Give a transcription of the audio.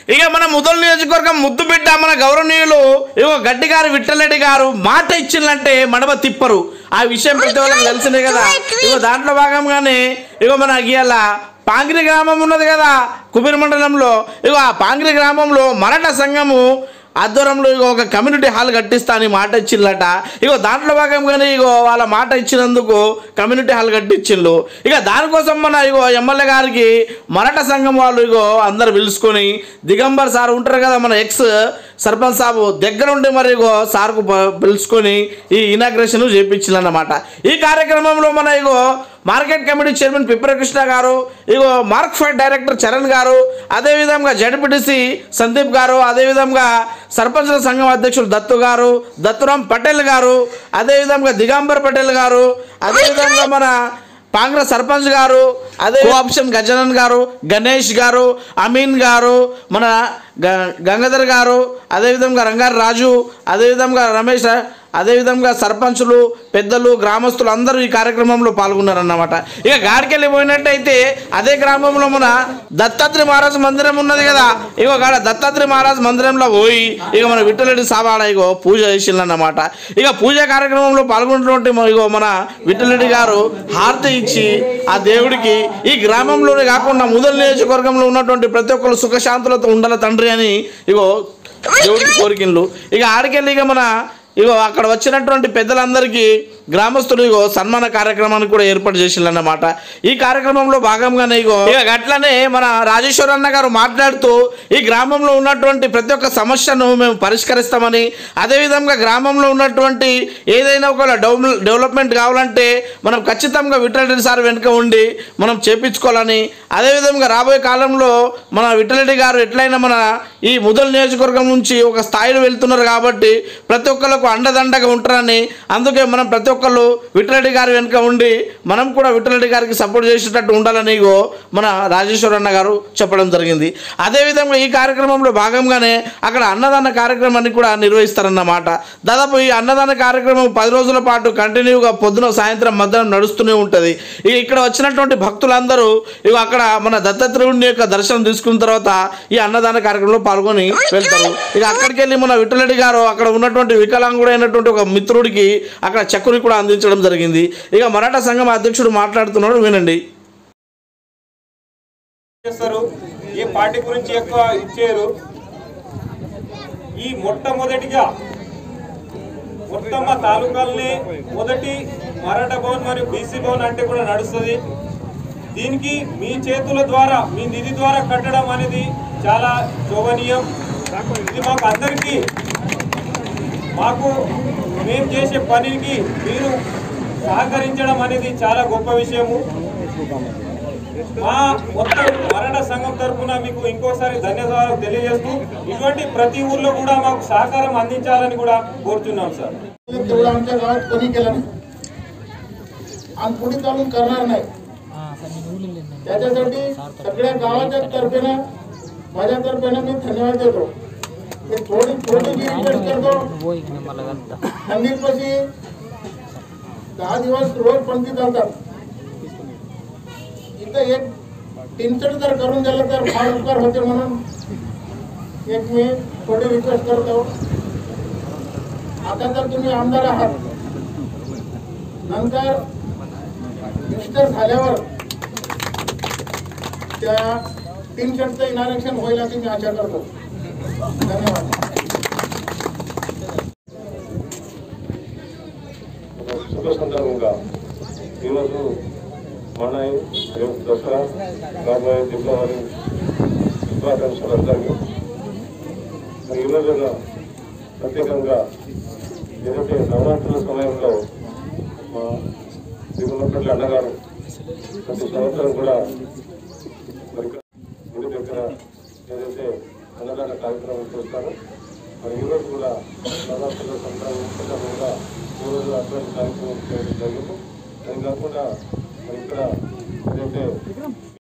ఇక మన ముదల్ నియోజకవర్గం ముద్దు బిడ్డ మన గౌరవనీయులు ఇగో గడ్డి గారు విఠలరెడ్డి గారు మాట ఇచ్చిందంటే మడమ తిప్పరు ఆ విషయం ప్రతి వాళ్ళకి తెలిసిందే కదా ఇగో దాంట్లో భాగంగానే ఇగో మన ఇవాళ పాంగిరి గ్రామం ఉన్నది కదా కుబీర్ మండలంలో ఇగో ఆ పాంగిరి గ్రామంలో మరాఠా సంఘము ఆధ్వర్యంలో ఇగో ఒక కమ్యూనిటీ హాల్ కట్టిస్తా అని మాట ఇచ్చిల్లట ఇగో దాంట్లో భాగంగానే ఇగో వాళ్ళ మాట ఇచ్చినందుకు కమ్యూనిటీ హాల్ కట్టించిళ్ళు ఇక దానికోసం మన ఇగో ఎమ్మెల్యే గారికి మరాఠా సంఘం వాళ్ళు ఇగో అందరు పిలుచుకొని దిగంబర్ సార్ ఉంటారు కదా మన ఎక్స్ సర్పంచ్ సాబు దగ్గర ఉండి మరి ఇగో సార్కు ప- పిలుచుకొని ఈ ఇనాగ్రేషన్ చేయించాలన్నమాట ఈ కార్యక్రమంలో మన ఇగో market committee chairman Pippara Krishna garu ఇగో Markfed director Charan garu అదేవిధంగా జడ్పీటీసీ సందీప్ గారు అదేవిధంగా సర్పంచుల సంఘం అధ్యక్షులు దత్తు గారు దత్తురామ్ పటేల్ గారు అదేవిధంగా దిగంబర్ పటేల్ గారు అదేవిధంగా మన కాంగ్రెస్ సర్పంచ్ గారు అదే ఆప్షన్ గజనన్ గారు గణేష్ గారు అమీన్ గారు మన గ- గంగాధర్ గారు అదేవిధంగా రంగారు రాజు అదేవిధంగా రమేష్ అదేవిధంగా సర్పంచులు పెద్దలు గ్రామస్తులు అందరూ ఈ కార్యక్రమంలో పాల్గొన్నారన్నమాట ఇక గాడికెళ్ళి పోయినట్టయితే అదే గ్రామంలో మన దత్తాత్రి మహారాజ్ మందిరం ఉన్నది కదా ఇగో కాడ దత్తాత్రి మహారాజ్ మందిరంలో పోయి ఇక మన విఠలరెడ్డి సాబాడ ఇగో పూజ చేసిందన్నమాట ఇక పూజ కార్యక్రమంలో పాల్గొన్నటువంటి మ- ఇగో మన విఠలరెడ్డి గారు హారతి ఇచ్చి ఆ దేవుడికి ఈ గ్రామంలోనే కాకుండా ముదల్ నియోజకవర్గంలో ఉన్నటువంటి ప్రతి ఒక్కరు సుఖశాంతులతో ఉండాలి తండ్రి అని ఇగో దేవుడికి కోరికిన్లు ఇక ఆడికెళ్ళి ఇక మన ఇగో అక్కడ వచ్చినటువంటి పెద్దలందరికీ గ్రామస్తులు ఇగో సన్మాన కార్యక్రమాన్ని కూడా ఏర్పాటు చేసిందన్నమాట ఈ కార్యక్రమంలో భాగంగానే ఇగో ఇక అట్లనే మన రాజేశ్వర అన్న గారు మాట్లాడుతూ ఈ గ్రామంలో ఉన్నటువంటి ప్రతి ఒక్క సమస్యను మేము పరిష్కరిస్తామని అదేవిధంగా గ్రామంలో ఉన్నటువంటి ఏదైనా ఒక డెవ- డెవలప్మెంట్ కావాలంటే మనం ఖచ్చితంగా విఠలరెడ్డి సార్ వెనుక ఉండి మనం చేపించుకోవాలని అదేవిధంగా రాబోయే కాలంలో మన విఠలరెడ్డి గారు ఎట్లయినా మన ఈ ముదల్ నియోజకవర్గం నుంచి ఒక స్థాయిలో వెళ్తున్నారు కాబట్టి ప్రతి ఒక్కరికి అండదండగా ఉంటారని అందుకే మనం ప్రతి ఒక్కళ్ళు విఠలరెడ్డి గారి వెనుక ఉండి మనం కూడా విఠలరెడ్డి గారికి సపోర్ట్ చేసేటట్టు ఉండాలని ఇగో మన రాజేశ్వర అన్న గారు చెప్పడం జరిగింది అదేవిధంగా ఈ కార్యక్రమంలో భాగంగానే అక్కడ అన్నదాన కార్యక్రమాన్ని కూడా నిర్వహిస్తారన్నమాట దాదాపు ఈ అన్నదాన కార్యక్రమం పది రోజుల పాటు కంటిన్యూగా పొద్దున సాయంత్రం మధ్యాహ్నం నడుస్తూనే ఉంటుంది ఇక ఇక్కడ వచ్చినటువంటి భక్తులందరూ ఇక అక్కడ మన దత్తాత్రేయుని యొక్క దర్శనం తీసుకున్న తర్వాత ఈ అన్నదాన కార్యక్రమంలో పాల్గొని వెళ్తారు ఇక అక్కడికి వెళ్ళి మన విఠలరెడ్డి గారు అక్కడ ఉన్నటువంటి వికలాంగుడైనటువంటి ఒక మిత్రుడికి అక్కడ చెక్కుని కూడా అందించడం జరిగింది ఇక మరాఠా సంఘం అధ్యక్షుడు మాట్లాడుతున్నాడు వినండి చేస్తారు ఏ పార్టీ గురించి ఎక్కువ ఇచ్చారు ఈ మొట్టమొదటిగా మొత్తం మా తాలూకాలని మొదటి మరాఠా భవన్ మరియు బీసీ భవన్ అంటే కూడా నడుస్తుంది దీనికి మీ చేతుల ద్వారా మీ నిధి ద్వారా కట్టడం అనేది చాలా శోభనీయం ఇది మాకు అందరికీ మాకు మేము చేసే పనికి మీరు సహకరించడం అనేది చాలా గొప్ప విషయము మా మొత్తం మరణ సంఘం తరఫున మీకు ఇంకోసారి ధన్యవాదాలు తెలియజేస్తూ ఇటువంటి ప్రతి ఊర్లో కూడా మాకు సహకారం అందించాలని కూడా కోరుతున్నాం సార్ तेवढं आमच्या गावात कोणी केलं नाही आणि पुढे चालून करणार नाही त्याच्यासाठी सगळ्या गावाच्या तर्फेनं माझ्या तर्फेनं मी धन्यवाद देतो मी थोडी थोडी जी रिक्वेस्ट करतो मंदिरपाशी दहा दिवस रोज पंक्ती चालतात इथं एक तीनचड जर करून दिलं तर फार उपकार होते म्हणून एक मी थोडी रिक्वेस्ट करतो आता तर तुम्ही आमदार आहात नंतर मिनिस्टर झाल्यावर त्या तीन शर्टचं इनारेक्शन होईल अशी मी आशा करतो धन्यवाद శుభ సందర్భంగా ఈరోజు మన రేపు దసరా రాబోయే దీపావళి శుభాకాంక్షలు అందరికీ మరి ఈ రోజున ప్రత్యేకంగా ఏదైతే నవరాత్రుల సమయంలో మా దిగుమపల్లి అన్నగారు ప్రతి సంవత్సరం కూడా మరి ఇక్కడ గుడి దగ్గర ఏదైతే అన్నదాన కార్యక్రమం చేస్తారో మరి ఈరోజు కూడా నవరాత్రుల సందర్భంగా ఈరోజు అటువంటి కార్యక్రమం చేయడం జరిగింది అది కాకుండా మరి ఇక్కడ ఏదైతే